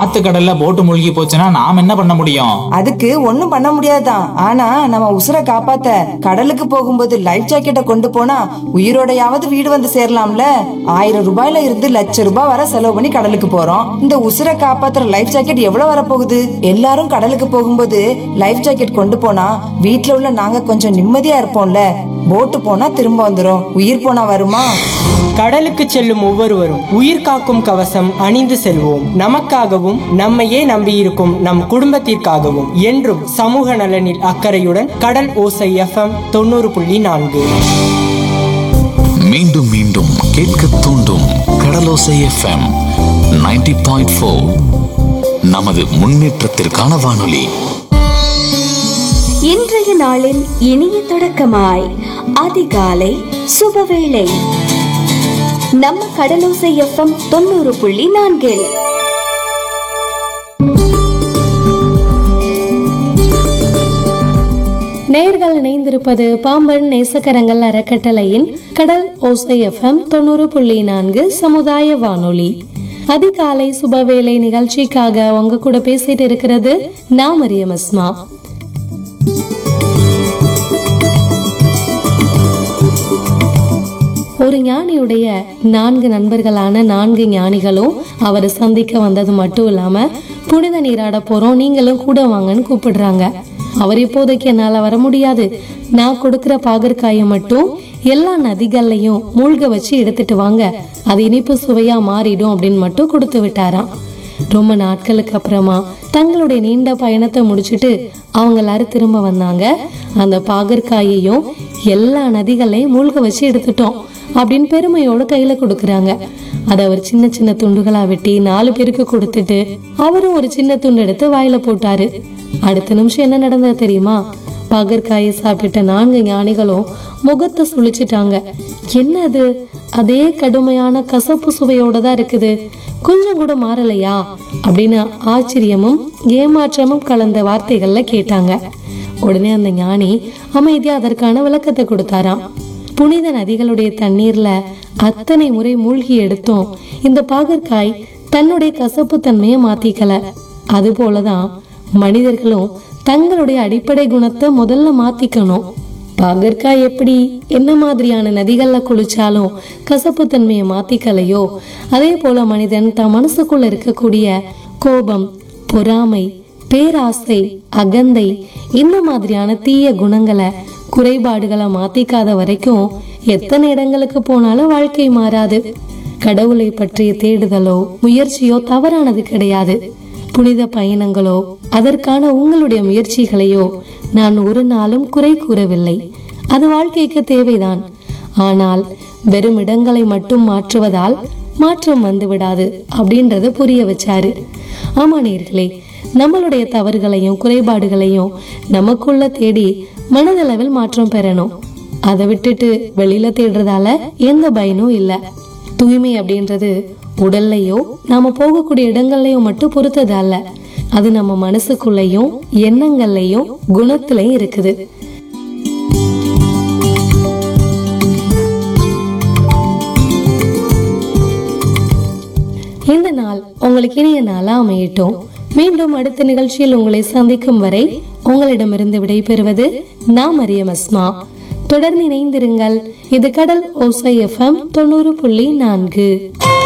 ஆத்துக்கடல்ல போட்டு மூழ்கி போச்சுன்னா நாம் என்ன பண்ண முடியும் அதுக்கு ஒண்ணும் பண்ண முடியாதுதான் ஆனா நம்ம உசுரை காப்பாத்த கடலுக்கு போகும்போது லைஃப் ஜாக்கெட்டை கொண்டு போனா உயிரோடையாவது வீடு வந்து சேரலாம்ல ஆயிரம் ரூபாயில இருந்து லட்ச ரூபாய் வரை செலவு பண்ணி கடலுக்கு போறோம் இந்த உசுரை காப்பாத்துற லைஃப் ஜாக்கெட் எவ்வளவு வரப்போகுது எல்லாரும் கடலுக்கு போகும்போது லைஃப் ஜாக்கெட் கொண்டு போனா வீட்ல உள்ள நாங்க கொஞ்சம் நிம்மதியா இருப்போம்ல போட்டு போனா திரும்ப வந்துரும் உயிர் போனா வருமா கடலுக்கு செல்லும் ஒவ்வொருவரும் உயிர் காக்கும் கவசம் அணிந்து செல்வோம் நமக்காகவும் நம்மையே நம்பியிருக்கும் நம் குடும்பத்திற்காகவும் என்றும் சமூக நலனில் அக்கறையுடன் கடல் ஓசை எஃப்எம் தொண்ணூறு புள்ளி நான்கு மீண்டும் மீண்டும் கேட்க தூண்டும் கடலோசை எஃப்எம் 90.4 பாயிண்ட் நமது முன்னேற்றத்திற்கான வானொலி இன்றைய நாளின் இனிய தொடக்கமாய் அதிகாலை சுபவேளை நம்ம கடலோசை எஃப்எம் தொண்ணூறு புள்ளி நான்கில் நேர்கள் இணைந்திருப்பது பாம்பன் நேசக்கரங்கள் அறக்கட்டளையின் கடல் ஓசை எஃப்எம் தொண்ணூறு புள்ளி நான்கு சமுதாய வானொலி அதிகாலை சுபவேளை நிகழ்ச்சிக்காக உங்க கூட பேசிட்டு இருக்கிறது நான் மரியம் அஸ்மா ஒரு ஞானியுடைய நான்கு நண்பர்களான நான்கு ஞானிகளும் அவரை சந்திக்க வந்தது மட்டும் இல்லாம புனித நீராட போறோம் நீங்களும் கூட வாங்கன்னு கூப்பிடுறாங்க அவர் இப்போதைக்கு என்னால வர முடியாது நான் கொடுக்கிற பாகற்காயை மட்டும் எல்லா நதிகள்லையும் மூழ்க வச்சு எடுத்துட்டு வாங்க அது இனிப்பு சுவையா மாறிடும் அப்படின்னு மட்டும் கொடுத்து விட்டாராம் ரொம்ப நாட்களுக்கு அப்புறமா தங்களுடைய நீண்ட பயணத்தை முடிச்சிட்டு அவங்க எல்லாரும் திரும்ப வந்தாங்க அந்த பாகற்காயையும் எல்லா நதிகளையும் மூழ்க வச்சு எடுத்துட்டோம் அப்படின்னு பெருமையோட கையில கொடுக்கறாங்க அதை அவர் சின்ன சின்ன துண்டுகளா வெட்டி நாலு பேருக்கு கொடுத்துட்டு அவரும் ஒரு சின்ன துண்டு எடுத்து வாயில போட்டாரு அடுத்த நிமிஷம் என்ன நடந்தது தெரியுமா பாகற்காயை சாப்பிட்ட நான்கு ஞானிகளும் முகத்தை சுழிச்சிட்டாங்க என்ன அது அதே கடுமையான கசப்பு சுவையோட தான் இருக்குது கொஞ்சம் கூட மாறலையா அப்படின்னு ஆச்சரியமும் ஏமாற்றமும் கலந்த வார்த்தைகள்ல கேட்டாங்க உடனே அந்த ஞானி அமைதியா அதற்கான விளக்கத்தை கொடுத்தாராம் புனித நதிகளுடைய தண்ணீர்ல அத்தனை முறை மூழ்கி எடுத்தோம் இந்த பாகற்காய் தன்னுடைய கசப்பு தன்மையை மாத்திக்கல அது போலதான் மனிதர்களும் தங்களுடைய அடிப்படை குணத்தை முதல்ல மாத்திக்கணும் பாகற்காய் எப்படி என்ன மாதிரியான நதிகள்ல குளிச்சாலும் கசப்பு தன்மையை மாத்திக்கலையோ அதே போல மனிதன் தன் மனசுக்குள்ள இருக்கக்கூடிய கோபம் பொறாமை பேராசை அகந்தை இந்த மாதிரியான தீய குணங்களை குறைபாடுகளை மாத்திக்காத வரைக்கும் எத்தனை இடங்களுக்கு போனாலும் வாழ்க்கை மாறாது கடவுளை பற்றிய தேடுதலோ முயற்சியோ தவறானது கிடையாது புனித பயணங்களோ அதற்கான உங்களுடைய முயற்சிகளையோ நான் ஒரு நாளும் குறை கூறவில்லை அது வாழ்க்கைக்கு தேவைதான் ஆனால் வெறும் இடங்களை மட்டும் மாற்றுவதால் மாற்றம் வந்து விடாது அப்படின்றத புரிய வச்சாரு ஆமா நேர்களே நம்மளுடைய தவறுகளையும் குறைபாடுகளையும் நமக்குள்ள தேடி மனதளவில் மாற்றம் பெறணும் அதை விட்டுட்டு வெளியில தேடுறதால எந்த பயனும் இல்ல தூய்மை அப்படின்றது உடல்லையோ நாம போகக்கூடிய இடங்கள்லயோ மட்டும் பொறுத்தது அல்ல அது நம்ம மனசுக்குள்ளேயும் எண்ணங்கள்லயும் குணத்திலையும் இருக்குது இந்த நாள் உங்களுக்கு இனிய நாளா அமையட்டும் மீண்டும் அடுத்த நிகழ்ச்சியில் உங்களை சந்திக்கும் வரை உங்களிடமிருந்து விடைபெறுவது நான் மரியம் அஸ்மா தொடர்ந்து இணைந்திருங்கள் இது கடல் ஓசை எஃப்எம் தொண்ணூறு புள்ளி நான்கு